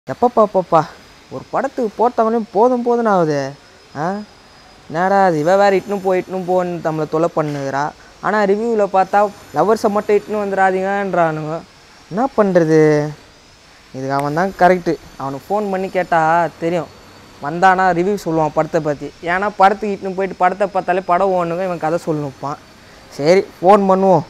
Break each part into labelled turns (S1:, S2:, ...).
S1: எப்பப்பா அப்பப்பா ஒரு படத்துக்கு போட்டவனையும் போதும் போதும்னு ஆகுது ஆ என்னடா அது இவ வேறு இட்டுன்னு போய் இட்டுன்னு போன்னு நம்மளை தொலை பண்ணுகிறா ஆனால் ரிவ்யூவில் பார்த்தா லவர்ஸை மட்டும் இட்டுன்னு வந்துடாதீங்கன்றானுங்க என்ன பண்ணுறது இதுக்கு அவன் தான் கரெக்டு அவனுக்கு ஃபோன் பண்ணி கேட்டால் தெரியும் வந்தானா ரிவ்யூ சொல்லுவான் படத்தை பற்றி ஏன்னா படத்துக்கு இட்டுன்னு போயிட்டு படத்தை பார்த்தாலே படம் ஓணுங்க இவன் கதை சொல்லணுப்பான் சரி ஃபோன் பண்ணுவோம்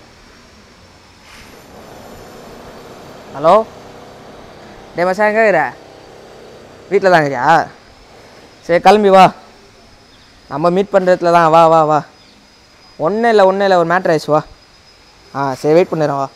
S1: ஹலோ டே மச்சான் எங்கே இருக்கிற வீட்டில் தான் இருக்கிறியா சரி கிளம்பி வா நம்ம மீட் பண்ணுறதுல தான் வா வா வா ஒன்றும் இல்லை ஒன்றும் இல்லை ஒரு மேட்ரு ஆயிடுச்சு வா ஆ சரி வெயிட் பண்ணுறேன் வா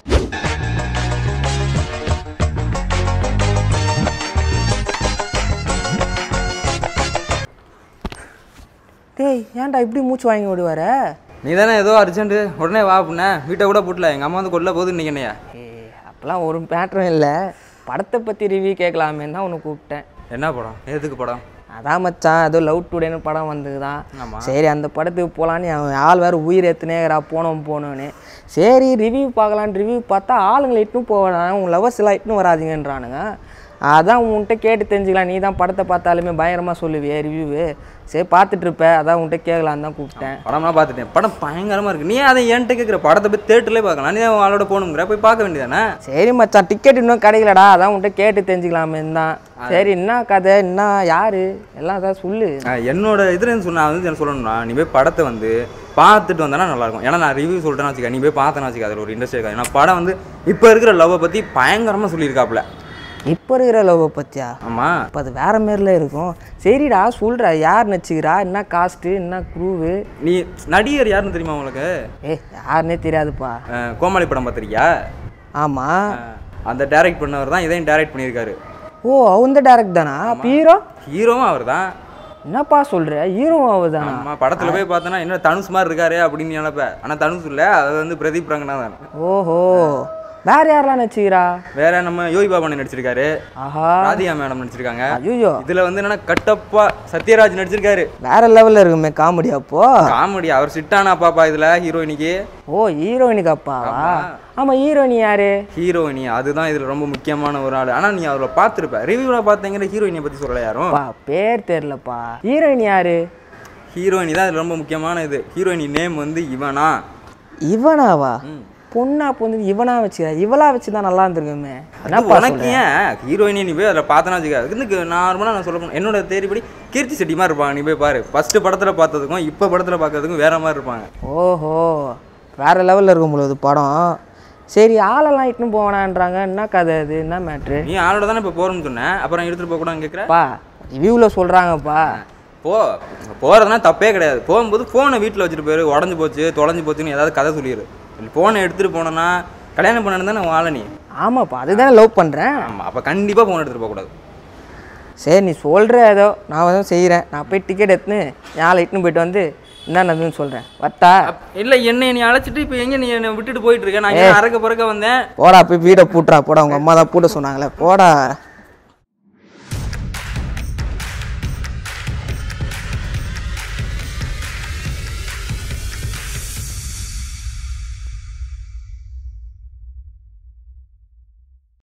S1: டேய் ஏன்டா இப்படி மூச்சு வாங்கி விடுவார
S2: நீ தானே ஏதோ அர்ஜென்ட்டு உடனே வா அப்படின்னா வீட்டை கூட போட்டல எங்கள் அம்மா வந்து கொல்ல போகுது இன்னைக்கு என்னையா
S1: ஏ அப்போல்லாம் ஒரு மேட்ரும் இல்லை படத்தை பற்றி ரிவ்யூ கேட்கலாமே தான் உன்னை கூப்பிட்டேன்
S2: என்ன படம் எதுக்கு படம்
S1: அதான் மச்சான் ஏதோ லவ் டுடேன்னு படம் வந்ததுதான்
S2: ஆமா.
S1: சரி அந்த படத்துக்கு போகலான்னு அவன் ஆள் வேறு உயிர் ஏற்றுனேங்கிறா போனோம் போனோன்னு சரி ரிவ்யூ பார்க்கலான்னு ரிவ்யூ பார்த்தா ஆளுங்களை இட்டுன்னு போவேன் உன் லவர்ஸ் எல்லாம் இட்டுன்னு வராதீங்கன்றானுங்க அதான் உன்கிட்ட கேட்டு தெரிஞ்சுக்கலாம் நீ தான் படத்தை பார்த்தாலுமே பயங்கரமாக சொல்லுவியே ரிவ்யூவு சரி பார்த்துட்டு இருப்ப அதான் உன்கிட்ட கேட்கலான்னு தான் கூப்பிட்டேன்
S2: படம்லாம் பார்த்துட்டேன் படம் பயங்கரமாக இருக்கு நீ அதை என்கிட்ட கேட்குற படத்தை போய் தேட்டர்லேயே பார்க்கலாம் நீ தான் ஆளோட போகணுங்கிற போய் பார்க்க வேண்டியதானே
S1: சரி மச்சான் டிக்கெட் இன்னும் கிடைக்கலடா அதான் உன்கிட்ட கேட்டு தெரிஞ்சுக்கலாமே தான் சரி என்ன கதை என்ன யாரு எல்லாம் அதான் சொல்லு
S2: என்னோட இதில் சொன்னா வந்து என்ன சொல்லணும்னா நீ போய் படத்தை வந்து பார்த்துட்டு வந்தனா நல்லாயிருக்கும் ஏன்னா நான் ரிவ்யூ சொல்லிட்டேன்னு வச்சுக்க நீ போய் பார்த்தேன்னு வச்சுக்க அதில் ஒரு இன்ட்ரெஸ்ட் இருக்காது ஏன்னா படம் வந்து இப்போ இருக்கிற லவ்வை பற்றி பயங்கரமாக சொல்லியிருக்காப்புல
S1: இப்போ இருக்கிற லவ்வை பற்றியா
S2: ஆமாம்
S1: அப்போ அது வேற மாரில இருக்கும் சரிடா சொல்கிறா யார் நடிச்சுக்கிறா என்ன காஸ்ட்டு என்ன க்ரூவு
S2: நீ நடிகர் யாருன்னு தெரியுமா உங்களுக்கு
S1: ஏ யாருன்னே தெரியாதுப்பா
S2: அஹ், கோமாளி படம் பார்த்துருக்கியா
S1: ஆமாம்
S2: அந்த டைரக்ட் பண்ணவர் தான் இதையும் டைரக்ட் பண்ணியிருக்காரு
S1: ஓ அவங்க டேரக்ட் தானா ஹீரோ
S2: ஹீரோவும் அவர் தான்
S1: என்னப்பா சொல்கிற ஹீரோ அவர் தானா
S2: ஆமா படத்துல போய் பார்த்தோன்னா என்ன தனுஷ் மாதிரி இருக்காரு அப்படின்னு நினைப்பேன் ஆனா தனுஷ் இல்ல அது வந்து பிரதீப் ரங்கனா தான்
S1: ஓஹோ வேற யாரெல்லாம் நடிச்சுக்கிறா
S2: வேற நம்ம யோகி பாபன் நடிச்சிருக்காரு
S1: ஆஹா
S2: ராதிகா மேடம் நடிச்சிருக்காங்க
S1: ஐயோ
S2: இதுல வந்து என்னன்னா கட்டப்பா சத்யராஜ் நடிச்சிருக்காரு
S1: வேற லெவலில் இருக்குமே காமெடி அப்போ
S2: காமெடி அவர் சிட்டானா பாப்பா இதுல ஹீரோயினிக்கு
S1: ஓ ஹீரோயினுக்கு அப்பாவா ஆமாம் ஹீரோயினி யாரு
S2: ஹீரோயினி அதுதான் இதுல ரொம்ப முக்கியமான ஒரு ஆள் ஆனா நீ அவரை பார்த்துருப்ப ரிவ்யூல பார்த்தீங்கன்னா ஹீரோயினை பத்தி சொல்லல யாரும்
S1: பா பேர் தெரிலப்பா ஹீரோயினி யாரு
S2: ஹீரோயினி தான் இதுல ரொம்ப முக்கியமான இது ஹீரோயினி நேம் வந்து இவனா
S1: இவனாவா
S2: ம்.
S1: பொண்ணா பொண்ணு இவனா வச்சுக்கிறா இவளா வச்சு தான் நல்லா இருந்திருக்குமே
S2: அது
S1: என்னப்பா
S2: உனக்கு
S1: சொல்ற?
S2: ஏன் ஹீரோயினி நீ போய் அதில் பார்த்தனா வச்சுக்க இதுக்கு நார்மலாக நான் சொல்ல போனேன் என்னோட தேரிப்படி கீர்த்தி செட்டி மாதிரி இருப்பாங்க நீ போய் பாரு ஃபர்ஸ்ட் படத்தில் பார்த்ததுக்கும் இப்போ படத்தில் பார்க்கறதுக்கும் வேற மாதிரி இருப்பாங்க
S1: ஓஹோ வேற லெவலில் இருக்கும் பொழுது படம் சரி ஆளெல்லாம் இட்டுன்னு போவானான்றாங்க என்ன கதை அது என்ன மேட்ரு
S2: நீ ஆளோட தானே இப்போ போகிறோம்னு சொன்னேன் அப்புறம் எடுத்துகிட்டு போக கூட கேட்குற
S1: பா ரிவ்யூவில் சொல்கிறாங்கப்பா
S2: போ போகிறதுனா தப்பே கிடையாது போகும்போது ஃபோனை வீட்டில் வச்சுட்டு போயிரு உடஞ்சி போச்சு தொலைஞ்சு போச்சுன்னு ஏதாவது கதை சொல்லிடு ஃபோனை எடுத்துகிட்டு போனோன்னா கல்யாணம் பண்ணணும் தானே வாழ நீ
S1: ஆமாப்பா அதுதானே லவ் பண்ணுறேன்
S2: ஆமாம் அப்போ கண்டிப்பாக ஃபோன் எடுத்துகிட்டு போகக்கூடாது
S1: சரி நீ சொல்கிற ஏதோ நான் வந்து செய்கிறேன் நான் போய் டிக்கெட் எடுத்துன்னு யாழை இட்டுன்னு போயிட்டு வந்து என்னன்னு சொல்கிறேன் வட்டா
S2: இல்லை என்னை நீ அழைச்சிட்டு இப்போ எங்கே நீ என்னை விட்டுட்டு போயிட்டு இருக்க நான் இங்க அறக்க பறக்க வந்தேன்
S1: போடா போய் வீடை பூட்டுறா போடா உங்கள் அம்மா தான் பூட்ட சொன்னாங்களே போடா